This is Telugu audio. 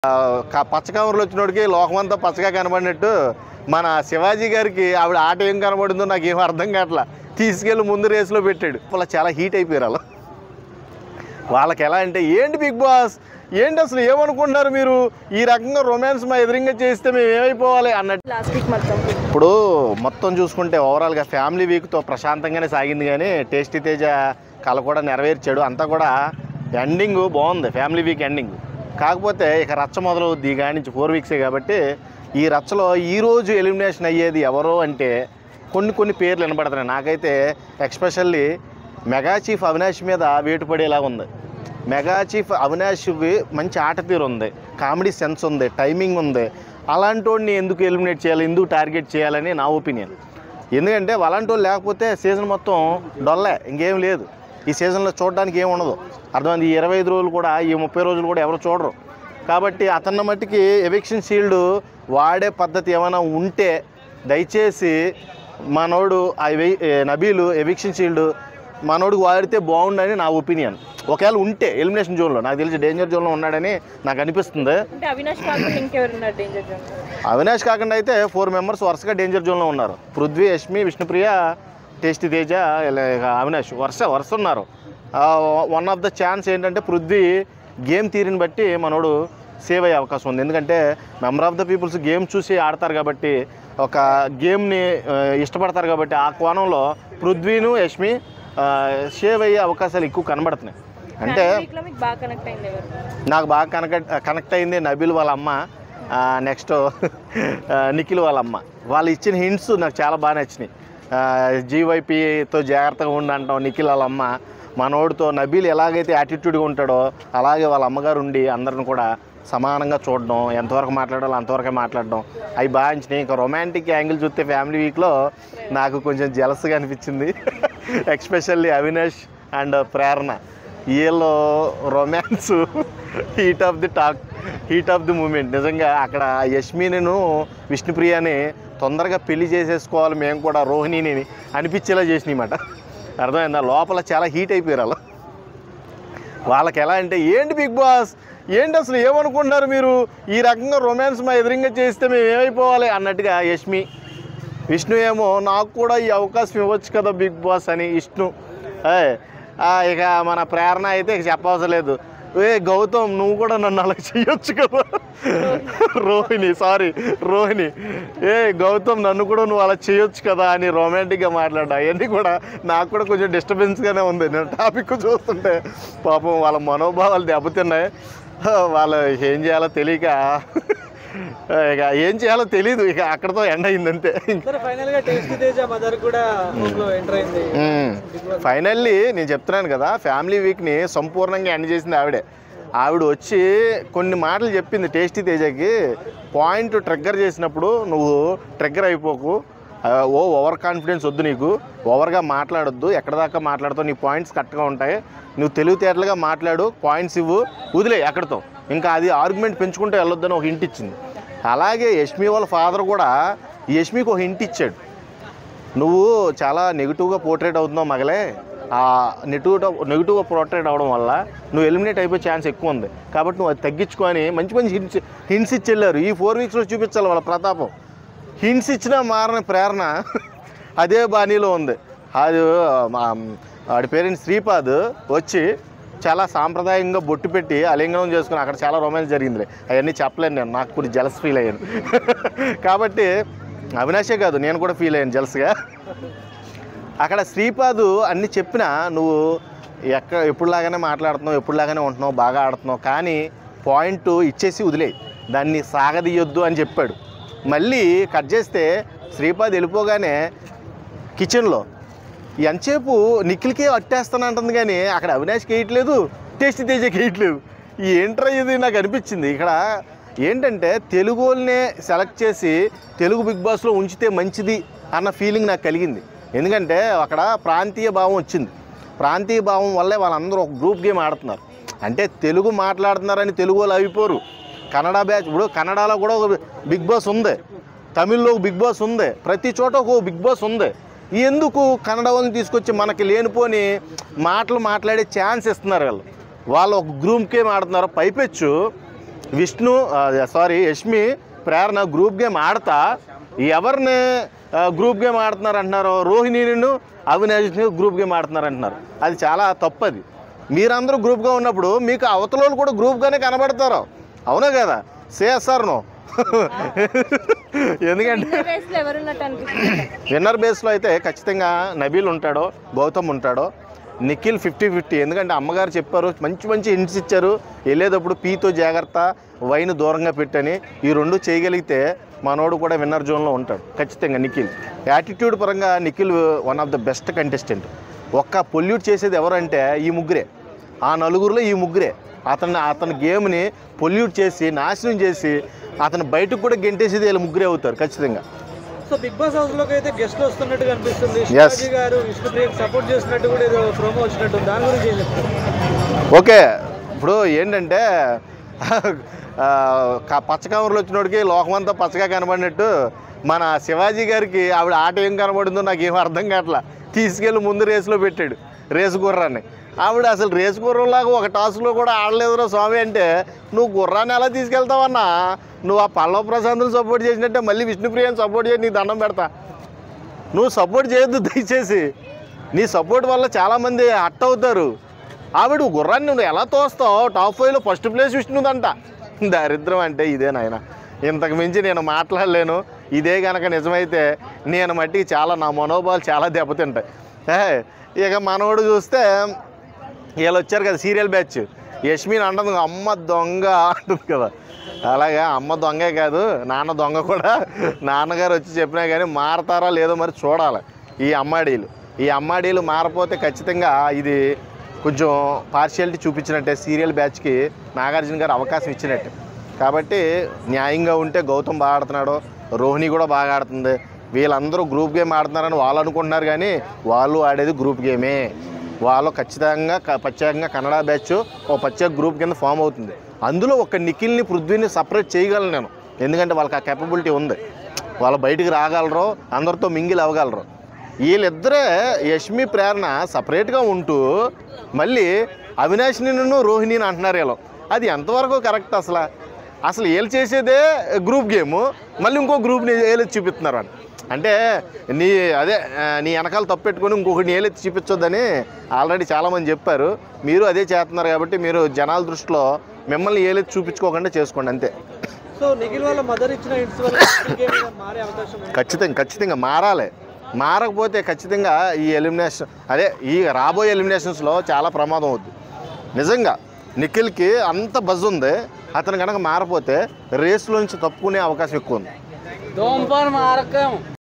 క- పచ్చ కవర్లు వచ్చినోడికి లోకమంతా పచ్చగా కనబడినట్టు మన శివాజీ గారికి ఆవిడ ఆట ఏం కనబడిందో నాకు ఏం అర్థం కావట్లా తీసుకెళ్ళి ముందు రేసులో పెట్టాడు వాళ్ళ చాలా హీట్ అయిపోయారు అలా వాళ్ళకి ఎలా అంటే ఏంటి బిగ్ బాస్ ఏంటి అసలు ఏమనుకుంటున్నారు మీరు ఈ రకంగా రొమాన్స్ మా ఎదురుగా చేస్తే మేము ఏమైపోవాలి అన్నట్టు లాస్ట్ వీక్ మొత్తం ఇప్పుడు మొత్తం చూసుకుంటే ఓవరాల్గా ఫ్యామిలీ వీక్తో ప్రశాంతంగానే సాగింది కానీ టేస్టీ తేజ కళ కూడా నెరవేర్చాడు అంతా కూడా ఎండింగ్ బాగుంది ఫ్యామిలీ వీక్ ఎండింగ్ కాకపోతే ఇక రచ్చ మొదలవుద్ది ఈ కాడి నుంచి ఫోర్ వీక్సే కాబట్టి ఈ రచ్చలో ఈరోజు ఎలిమినేషన్ అయ్యేది ఎవరో అంటే కొన్ని కొన్ని పేర్లు వినబడుతున్నాయి నాకైతే ఎక్స్పెషల్లీ మెగా చీఫ్ అవినాష్ మీద వేటు పడేలాగా ఉంది మెగా చీఫ్ అవినాష్ మంచి ఆట తీరు ఉంది కామెడీ సెన్స్ ఉంది టైమింగ్ ఉంది అలాంటి వాడిని ఎందుకు ఎలిమినేట్ చేయాలి ఎందుకు టార్గెట్ చేయాలని నా ఒపీనియన్ ఎందుకంటే అలాంటి వాళ్ళు లేకపోతే సీజన్ మొత్తం డొల్లే ఇంకేం లేదు ఈ సీజన్లో చూడడానికి ఏం ఉండదు అర్థమైంది ఈ ఇరవై ఐదు రోజులు కూడా ఈ ముప్పై రోజులు కూడా ఎవరు చూడరు కాబట్టి అతన్న మట్టికి ఎవిక్షన్ షీల్డ్ వాడే పద్ధతి ఏమైనా ఉంటే దయచేసి మనోడు ఆ ఎవి- ఏ, నబీలు ఎవిక్షన్ షీల్డ్ మనోడికి వాడితే బాగుండని నా ఒపీనియన్ ఒకవేళ ఉంటే ఎలిమినేషన్ జోన్లో నాకు తెలిసి డేంజర్ జోన్లో ఉన్నాడని నాకు అనిపిస్తుంది అంటే అవినాష్ కాకుండా ఇంకెవరు ఉన్నారు డేంజర్ జోన్ అవినాష్ కాకుండా అయితే ఫోర్ మెంబర్స్ వరుసగా డేంజర్ జోన్లో ఉన్నారు పృథ్వీ యష్మి విష్ణుప్రియ టేస్టీ తేజ ఇలా ఇక అవినాష్ వరుస వరుస ఉన్నారు వన్ ఆఫ్ ద ఛాన్స్ ఏంటంటే పృథ్వీ గేమ్ తీరిని బట్టి మనోడు సేవ్ అయ్యే అవకాశం ఉంది ఎందుకంటే member of the people's game చూసి ఆడతారు కాబట్టి ఒక గేమ్ని ఆ, ఇష్టపడతారు కాబట్టి ఆ కోణంలో పృథ్వీను యష్మి సేవ్ అయ్యే అవకాశాలు ఎక్కువ కనబడుతున్నాయి అంటే వీక్ లో మీకు బాగా కనెక్ట్ అయింది ఎవరు నాకు బాగా కనెక్ట్ కనెక్ట్ అయింది నబీల్ వాళ్ళ అమ్మ నెక్స్ట్ నిఖిల్ వాళ్ళ అమ్మ వాళ్ళు ఇచ్చిన హింట్స్ నాకు చాలా బాగా నచ్చినాయి జీవైపీతో జాగ్రత్తగా ఉండి అంటాం నిఖిల్ వాళ్ళ అమ్మ మనోడితో నబీల్ ఎలాగైతే యాటిట్యూడ్గా ఉంటాడో అలాగే వాళ్ళ అమ్మగారు ఉండి అందరిని కూడా సమానంగా చూడడం ఎంతవరకు మాట్లాడాలో అంతవరకే మాట్లాడడం అవి బాగా నచ్చినాయి ఇంకా రొమాంటిక్ యాంగిల్ చూస్తే ఫ్యామిలీ వీక్లో నాకు కొంచెం జలస్గా అనిపించింది ఎక్స్పెషల్లీ అవినాష్ అండ్ ప్రేరణ వీళ్ళు romance heat of the talk heat of the moment నిజంగా అక్కడ యష్మినిను విష్ణుప్రియని తొందరగా పెళ్లి చేసేసుకోవాలి మేము కూడా రోహిణిని అనిపించేలా చేసినాయన్నమాట అర్థమైందా లోపల చాలా హీట్ అయిపోయారు అలా వాళ్ళకి ఎలా అంటే ఏంటి బిగ్ బాస్ ఏంటి అసలు ఏమనుకుంటున్నారు మీరు ఈ రకంగా రొమాన్స్ మా ఎదురుగా చేస్తే మేము ఏమైపోవాలి అన్నట్టుగా యష్మి విష్ణు ఏమో నాకు కూడా ఈ అవకాశం ఇవ్వచ్చు కదా బిగ్ బాస్ అని విష్ణు ఏయ్, ఆ, ఇక మన ప్రేరణ అయితే ఇక చెప్పవసరం లేదు ఏ గౌతమ్ నువ్వు కూడా నన్ను అలా చెయ్యొచ్చు కదా రోహిణి సారీ రోహిణి ఏ గౌతమ్ నన్ను కూడా నువ్వు అలా చేయొచ్చు కదా అని రొమాంటిక్గా మాట్లాడా అవన్నీ కూడా నాకు కూడా కొంచెం డిస్టర్బెన్స్గానే ఉంది నేను టాపిక్ చూస్తుంటే పాపం వాళ్ళ మనోభావాలు దెబ్బతిన్నాయి వాళ్ళు ఏం చేయాలో తెలియక ఇక ఏం చేయాలో తెలియదు ఇక అక్కడతో ఎండ్ అయింది అంతే ఫైనల్ గా టేస్టీ తేజ మదర్ కూడా హోమ్ ఎంటర్ అయింది ఫైనల్లీ నేను చెప్తున్నాను కదా ఫ్యామిలీ వీక్ని సంపూర్ణంగా ఎండ్ చేసింది ఆవిడే ఆవిడ వచ్చి కొన్ని మాటలు చెప్పింది టేస్టీ తేజకి పాయింట్ ట్రిగ్గర్ చేసినప్పుడు నువ్వు ట్రిగ్గర్ అయిపోకు ఆ, ఓ ఓవర్ కాన్ఫిడెన్స్ వద్దు నీకు ఓవర్గా మాట్లాడొద్దు ఎక్కడ దాకా మాట్లాడుతావు నీ పాయింట్స్ కరెక్ట్గా ఉంటాయి నువ్వు తెలివితేటలుగా మాట్లాడు పాయింట్స్ ఇవ్వు వదిలే ఎక్కడితో ఇంకా అది ఆర్గ్యుమెంట్ పెంచుకుంటూ వెళ్ళొద్దని ఒక హింట్ ఇచ్చింది అలాగే యష్మి వాళ్ళ ఫాదర్ కూడా ఈ యష్మికి ఒక హింట్ ఇచ్చాడు నువ్వు చాలా నెగిటివ్గా పోర్ట్రేట్ అవుతున్నావు మగలే ఆ నెగిటివ్ నెగిటివ్గా పోర్ట్రేట్ అవడం వల్ల నువ్వు ఎలిమినేట్ అయిపోయే ఛాన్స్ ఎక్కువ ఉంది కాబట్టి నువ్వు అది తగ్గించుకొని మంచి మంచి హింట్స్ హింట్స్ ఇచ్చి వెళ్ళారు ఈ ఫోర్ వీక్స్లో చూపించాలి వాళ్ళ ప్రతాపం హింట్స్ ఇచ్చిన మారని ప్రేరణ అదే బాణీలో ఉంది అది మా వాడి పేరెంట్ శ్రీపాద్ వచ్చి చాలా సాంప్రదాయంగా బొట్టు పెట్టి అలింగనం చేసుకుని అక్కడ చాలా రొమాన్స్ జరిగింది అవన్నీ చెప్పలేను నేను నాకు కూడా జలస్ ఫీల్ అయ్యాను కాబట్టి అవినాషే కాదు నేను కూడా ఫీల్ అయ్యాను జలస్గా అక్కడ శ్రీపాదు అన్ని చెప్పినా నువ్వు ఎక్కడ ఎప్పుడులాగానే మాట్లాడుతున్నావు ఎప్పుడులాగానే ఉంటున్నావు బాగా ఆడుతున్నావు కానీ పాయింట్ ఇచ్చేసి వదిలేయి దాన్ని సాగదీయొద్దు అని చెప్పాడు మళ్ళీ కట్ చేస్తే శ్రీపాద్ వెళ్ళిపోగానే కిచెన్లో ఎంతసేపు నిఖిల్కే అట్టేస్తానంటుంది కానీ అక్కడ అవినాష్కి వేయట్లేదు టేస్ట్ తేజకి వేయట్లేదు ఏంట్రా ఇది నాకు అనిపించింది ఇక్కడ ఏంటంటే తెలుగు వాళ్ళనే సెలెక్ట్ చేసి తెలుగు బిగ్ బాస్లో ఉంచితే మంచిది అన్న ఫీలింగ్ నాకు కలిగింది ఎందుకంటే అక్కడ ప్రాంతీయ భావం వచ్చింది ప్రాంతీయ భావం వల్లే వాళ్ళందరూ ఒక గ్రూప్ గేమ్ ఆడుతున్నారు అంటే తెలుగు మాట్లాడుతున్నారని తెలుగు వాళ్ళు అయిపోరు కన్నడ బ్యాచ్ ఇప్పుడు కన్నడలో కూడా ఒక బిగ్ బాస్ ఉంది తమిళ్లో ఒక బిగ్ బాస్ ఉంది ప్రతి చోట ఒక బిగ్ బాస్ ఉంది ఎందుకు కన్నడ వాళ్ళని తీసుకొచ్చి మనకి లేనిపోని మాటలు మాట్లాడే ఛాన్స్ ఇస్తున్నారు వాళ్ళు వాళ్ళు ఒక గ్రూప్ గేమ్ ఆడుతున్నారు పైపెచ్చు Vishnu sorry Yashmi Prerana group game ఆడతా ఎవరిని ఆ, గ్రూప్ గేమ్ ఆడుతున్నారు అంటున్నారు రోహిణిని అవినాష్ని గ్రూప్ గేమ్ ఆడుతున్నారు అంటున్నారు అది చాలా తప్పది మీరందరూ గ్రూప్గా ఉన్నప్పుడు మీకు అవతల వాళ్ళు కూడా గ్రూప్గానే కనబడతారు అవునా కదా సిఎస్ఆర్ నో ఎందుకంటే రేస్ లో ఎవరున్నట్టు అనిపిస్తుంది విన్నర్ బేస్లో అయితే ఖచ్చితంగా నబీల్ ఉంటాడో గౌతమ్ ఉంటాడో నిఖిల్ ఫిఫ్టీ ఫిఫ్టీ ఎందుకంటే అమ్మగారు చెప్పారు మంచి మంచి హింట్స్ ఇచ్చారు వెళ్ళేటప్పుడు పీతో జాగ్రత్త వైన్ దూరంగా పెట్టని ఈ రెండు చేయగలిగితే మనోడు కూడా విన్నర్ జోన్లో ఉంటాడు ఖచ్చితంగా నిఖిల్ యాటిట్యూడ్ పరంగా Nikhil one of the best contestant ఒక్క పొల్యూట్ చేసేది ఎవరంటే ఈ ముగ్గురే ఆ నలుగురిలో ఈ ముగ్గురే అతన్ని అతని గేమ్ని పొల్యూట్ చేసి నాశనం చేసి అతను బయటకు కూడా గెంటేసేది వీళ్ళు ముగ్గురే అవుతారు ఖచ్చితంగా సో బిగ్ బాస్ హౌస్ లోకి అయితే గెస్ట్లు వస్తున్నట్టు కనిపిస్తుంది Yes. శివాజీ గారు విష్ణుప్రియకి సపోర్ట్ చేసినట్టు కూడా ఏదో ప్రోమో వచ్చినట్టు దాని గురించి ఏం చెప్తారు ఓకే ఇప్పుడు ఏంటంటే ఆ, క- పచ్చ కవర్లు వచ్చినోడికి లోకమంతా పచ్చగా కనబడినట్టు మన శివాజీ గారికి ఆవిడ ఆట ఏం కనబడిందో నాకు ఏం అర్థం కావట్లా తీసుకెళ్ళి ముందు రేసులో పెట్టాడు రేసు గుర్రాన్ని ఆవిడ అసలు రేసు గుర్రంలాగా ఒక టాస్క్లో కూడా ఆడలేదురా స్వామి అంటే నువ్వు గుర్రాన్ని ఎలా తీసుకెళ్తావన్నా నువ్వు ఆ పల్లవ ప్రశాంతులు సపోర్ట్ చేసినట్టే మళ్ళీ విష్ణుప్రియని సపోర్ట్ చేసి నీకు దండం పెడతా నువ్వు సపోర్ట్ చేయొద్దు దయచేసి నీ సపోర్ట్ వల్ల చాలామంది హట్ అవుతారు ఆవిడ గుర్రాన్ని నువ్వు ఎలా తోస్తావు టాప్ ఫైవ్లో ఫస్ట్ ప్లేస్ విష్ణుదంట దారిద్రం అంటే ఇదే నాయన ఇంతకు మించి నేను మాట్లాడలేను ఇదే కనుక నిజమైతే నేను మట్టికి చాలా నా మనోభావాలు చాలా దెబ్బతింటాయి ఏ, ఇక మనోడు చూస్తే వీళ్ళు వచ్చారు కదా సీరియల్ బ్యాచ్ యష్మిని అంటుంది అమ్మ దొంగ అంటుంది కదా అలాగే అమ్మ దొంగే కాదు నాన్న దొంగ కూడా నాన్నగారు వచ్చి చెప్పినా కానీ మారతారా లేదో మరి చూడాలి ఈ అమ్మాడీలు ఈ అమ్మాడీలు మారపోతే ఖచ్చితంగా ఇది కొంచెం పార్షియాలిటీ చూపించినట్టే సీరియల్ బ్యాచ్కి నాగార్జున గారు అవకాశం ఇచ్చినట్టే కాబట్టి న్యాయంగా ఉంటే గౌతమ్ బాగా ఆడుతున్నాడు రోహిణి కూడా బాగా ఆడుతుంది వీళ్ళందరూ గ్రూప్ గేమ్ ఆడుతున్నారని వాళ్ళు అనుకుంటున్నారు కానీ వాళ్ళు ఆడేది గ్రూప్ గేమే వాళ్ళు ఖచ్చితంగా క- ప్రత్యేకంగా కన్నడ బ్యాచ్ ఒక ప్రత్యేక గ్రూప్ కింద ఫామ్ అవుతుంది అందులో ఒక నిఖిల్ని పృథ్వీని సపరేట్ చేయగలను నేను ఎందుకంటే వాళ్ళకి ఆ కెపబిలిటీ ఉంది వాళ్ళు బయటికి రాగలరు అందరితో మింగిల్ అవ్వగలరు వీళ్ళిద్దరే యష్మి ప్రేరణ సపరేట్గా ఉంటూ మళ్ళీ అవినాష్ని రోహిణిని అంటున్నారు వీళ్ళు అది ఎంతవరకు కరెక్ట్ అసలు అసలు వీళ్ళు చేసేదే గ్రూప్ గేమ్ మళ్ళీ ఇంకో గ్రూప్ని ఏలెత్తి చూపిస్తున్నారు అని అంటే నీ అదే ఆ, నీ వెనకాల తప్పెట్టుకొని ఇంకొకటి ఏలెత్తి చూపించొద్దని ఆల్రెడీ చాలామంది చెప్పారు మీరు అదే చేస్తున్నారు కాబట్టి మీరు జనాల దృష్టిలో మిమ్మల్ని ఏలెత్తి చూపించుకోకుండా చేసుకోండి అంతే సో నిఖిల్ వాళ్ళ మదర్ ఇచ్చిన హింట్స్ వల్ల గేమ్ మీద మారే అవకాశం ఉంది ఖచ్చితంగా ఖచ్చితంగా మారాలి మారకపోతే ఖచ్చితంగా ఈ ఎలిమినేషన్ అదే ఈ రాబోయే ఎలిమినేషన్స్లో చాలా ప్రమాదం అవుద్ది నిజంగా నిఖిల్కి అంత బజ్ ఉంది అతను కనుక మారపోతే రేస్లో నుంచి తప్పుకునే అవకాశం ఎక్కువ ఉంది దోంపర్ మార్గం